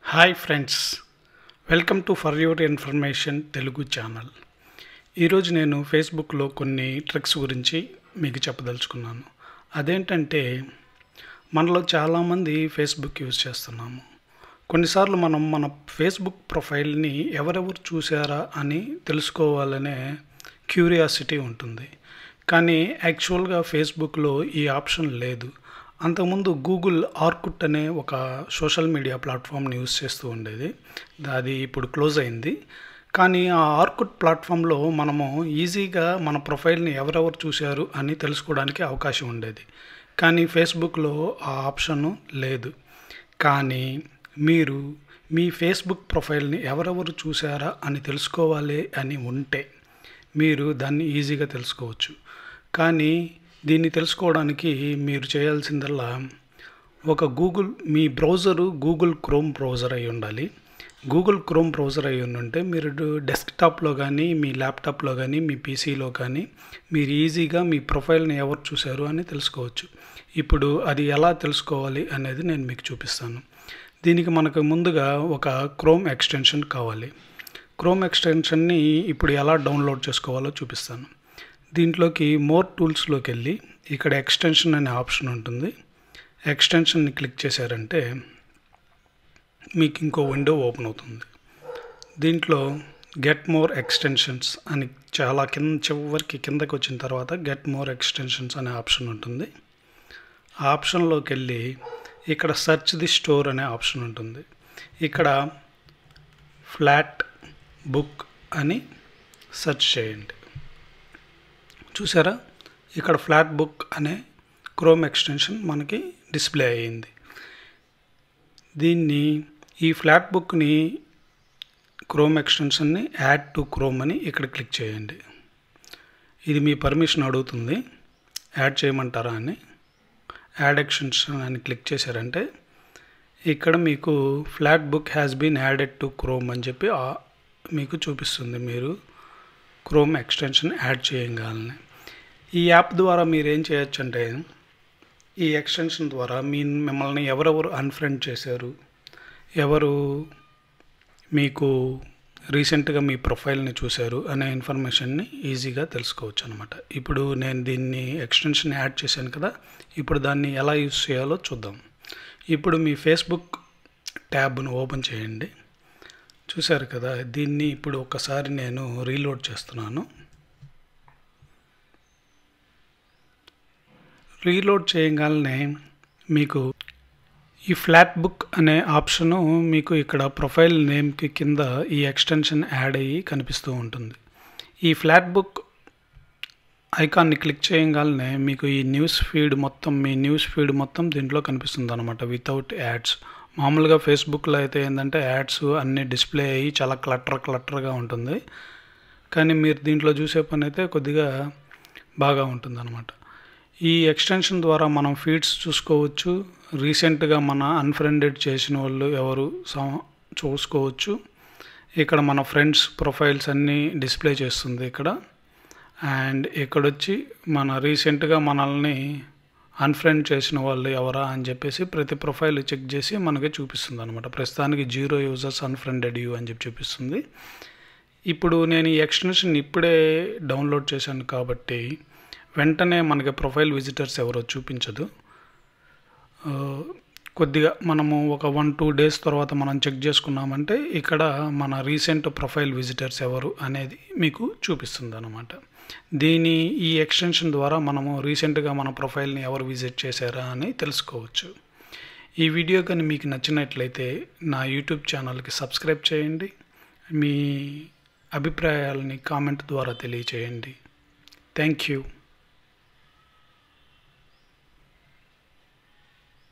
hi friends welcome to for your information Telugu channel ఈరోజు నేను ఫేస్బుక్లో కొన్ని ట్రిక్స్ గురించి మీకు చెప్పదలుచుకున్నాను అదేంటంటే మనలో చాలామంది ఫేస్బుక్ యూజ్ చేస్తున్నాము కొన్నిసార్లు మనం మన ఫేస్బుక్ ప్రొఫైల్ని ఎవరెవరు చూసారా అని తెలుసుకోవాలనే క్యూరియాసిటీ ఉంటుంది కానీ యాక్చువల్గా ఫేస్బుక్లో ఈ ఆప్షన్ లేదు అంతకుముందు గూగుల్ ఆర్కుట్ అనే ఒక సోషల్ మీడియా ప్లాట్ఫామ్ని యూజ్ చేస్తూ ఉండేది అది ఇప్పుడు క్లోజ్ అయింది కానీ ఆ ఆర్కుట్ ప్లాట్ఫామ్లో మనము ఈజీగా మన ప్రొఫైల్ని ఎవరెవరు చూశారు అని తెలుసుకోవడానికి అవకాశం ఉండేది కానీ ఫేస్బుక్లో ఆ ఆప్షన్ లేదు కానీ మీరు మీ ఫేస్బుక్ ప్రొఫైల్ని ఎవరెవరు చూసారా అని తెలుసుకోవాలి అని ఉంటే మీరు దాన్ని ఈజీగా తెలుసుకోవచ్చు కానీ దీన్ని తెలుసుకోవడానికి మీరు చేయాల్సిందల్లా ఒక గూగుల్ మీ బ్రౌజరు గూగుల్ క్రోమ్ బ్రౌజర్ అయి ఉండాలి గూగుల్ క్రోమ్ బ్రౌజర్ అయి ఉంటే మీరు డెస్క్టాప్లో కానీ మీ ల్యాప్టాప్లో కానీ మీ పీసీలో కానీ మీరు ఈజీగా మీ ప్రొఫైల్ని ఎవరు చూశారు అని తెలుసుకోవచ్చు ఇప్పుడు అది ఎలా తెలుసుకోవాలి అనేది నేను మీకు చూపిస్తాను దీనికి మనకు ముందుగా ఒక క్రోమ్ ఎక్స్టెన్షన్ కావాలి క్రోమ్ ఎక్స్టెన్షన్ని ఇప్పుడు ఎలా డౌన్లోడ్ చేసుకోవాలో చూపిస్తాను దీంట్లోకి మోర్ టూల్స్లోకి వెళ్ళి ఇక్కడ ఎక్స్టెన్షన్ అనే ఆప్షన్ ఉంటుంది ఎక్స్టెన్షన్ని క్లిక్ చేశారంటే మీకు ఇంకో విండో ఓపెన్ అవుతుంది దీంట్లో గెట్ మోర్ ఎక్స్టెన్షన్స్ అని చాలా కింద చివరికి కిందకి వచ్చిన తర్వాత గెట్ మోర్ ఎక్స్టెన్షన్స్ అనే ఆప్షన్ ఉంటుంది ఆ ఆప్షన్లోకి వెళ్ళి ఇక్కడ సెర్చ్ ది స్టోర్ అనే ఆప్షన్ ఉంటుంది ఇక్కడ ఫ్లాట్ బుక్ అని సెర్చ్ చేయండి చూసారా ఇక్కడ ఫ్లాట్ బుక్ అనే క్రోమ్ ఎక్స్టెన్షన్ మనకి డిస్ప్లే అయ్యింది దీన్ని ఈ ఫ్లాట్ బుక్ని క్రోమ్ ఎక్స్టెన్షన్ని యాడ్ టు క్రోమ్ అని ఇక్కడ క్లిక్ చేయండి ఇది మీ పర్మిషన్ అడుగుతుంది యాడ్ చేయమంటారా అని యాడ్ ఎక్స్టెన్షన్ అని క్లిక్ చేశారంటే ఇక్కడ మీకు flat book has been added to Chrome అని చెప్పి మీకు చూపిస్తుంది మీరు క్రోమ్ ఎక్స్టెన్షన్ యాడ్ చేయగలని ఈ యాప్ ద్వారా మీరు ఏం చేయొచ్చు అంటే ఈ ఎక్స్టెన్షన్ ద్వారా మీ మిమ్మల్ని ఎవరెవరు అన్ఫ్రెండ్ చేశారు ఎవరు మీకు రీసెంట్గా మీ ప్రొఫైల్ని చూశారు అనే ఇన్ఫర్మేషన్ని ఈజీగా తెలుసుకోవచ్చు అనమాట ఇప్పుడు నేను దీన్ని ఎక్స్టెన్షన్ యాడ్ చేశాను కదా ఇప్పుడు దాన్ని ఎలా యూజ్ చేయాలో చూద్దాం ఇప్పుడు మీ ఫేస్బుక్ ట్యాబ్ను ఓపెన్ చేయండి చూశారు కదా దీన్ని ఇప్పుడు ఒకసారి నేను రీలోడ్ చేస్తున్నాను రీలోడ్ చేయగానే మీకు ఈ ఫ్లాట్ బుక్ అనే ఆప్షను మీకు ఇక్కడ ప్రొఫైల్ నేమ్కి కింద ఈ ఎక్స్టెన్షన్ యాడ్ అయ్యి కనిపిస్తూ ఉంటుంది ఈ ఫ్లాట్ బుక్ ఐకాన్ని క్లిక్ చేయగానే మీకు ఈ న్యూస్ ఫీడ్ మొత్తం మీ న్యూస్ ఫీడ్ మొత్తం దీంట్లో కనిపిస్తుంది అనమాట వితౌట్ యాడ్స్ మామూలుగా ఫేస్బుక్లో అయితే ఏంటంటే యాడ్స్ అన్నీ డిస్ప్లే అయ్యి చాలా క్లటర్ క్లటర్గా ఉంటుంది కానీ మీరు దీంట్లో చూసే పని అయితే కొద్దిగా బాగా ఉంటుంది అనమాట ఈ ఎక్స్టెన్షన్ ద్వారా మనం ఫీడ్స్ చూసుకోవచ్చు రీసెంట్గా మన అన్ఫ్రెండెడ్ చేసిన వాళ్ళు ఎవరు చూసుకోవచ్చు ఇక్కడ మన ఫ్రెండ్స్ ప్రొఫైల్స్ అన్నీ డిస్ప్లే చేస్తుంది ఇక్కడ అండ్ ఇక్కడ వచ్చి మన రీసెంట్గా మనల్ని అన్ఫ్రెండ్ చేసిన వాళ్ళు ఎవరా అని చెప్పేసి ప్రతి ప్రొఫైల్ చెక్ చేసి మనకి చూపిస్తుంది అనమాట ప్రస్తుతానికి జీరో యూజర్స్ అన్ఫ్రెండెడ్ యూ అని చెప్పి చూపిస్తుంది ఇప్పుడు నేను ఈ ఎక్స్టెన్షన్ ఇప్పుడే డౌన్లోడ్ చేశాను కాబట్టి వెంటనే మనకి ప్రొఫైల్ విజిటర్స్ ఎవరో చూపించదు కొద్దిగా మనము ఒక వన్ టూ డేస్ తర్వాత మనం చెక్ చేసుకున్నామంటే ఇక్కడ మన రీసెంట్ ప్రొఫైల్ విజిటర్స్ ఎవరు అనేది మీకు చూపిస్తుంది అనమాట దీని ఈ ఎక్స్టెన్షన్ ద్వారా మనము రీసెంట్గా మన ప్రొఫైల్ని ఎవరు విజిట్ చేశారా అని తెలుసుకోవచ్చు ఈ వీడియో కానీ మీకు నచ్చినట్లయితే నా యూట్యూబ్ ఛానల్కి సబ్స్క్రైబ్ చేయండి మీ అభిప్రాయాలని కామెంట్ ద్వారా తెలియచేయండి థ్యాంక్ యూ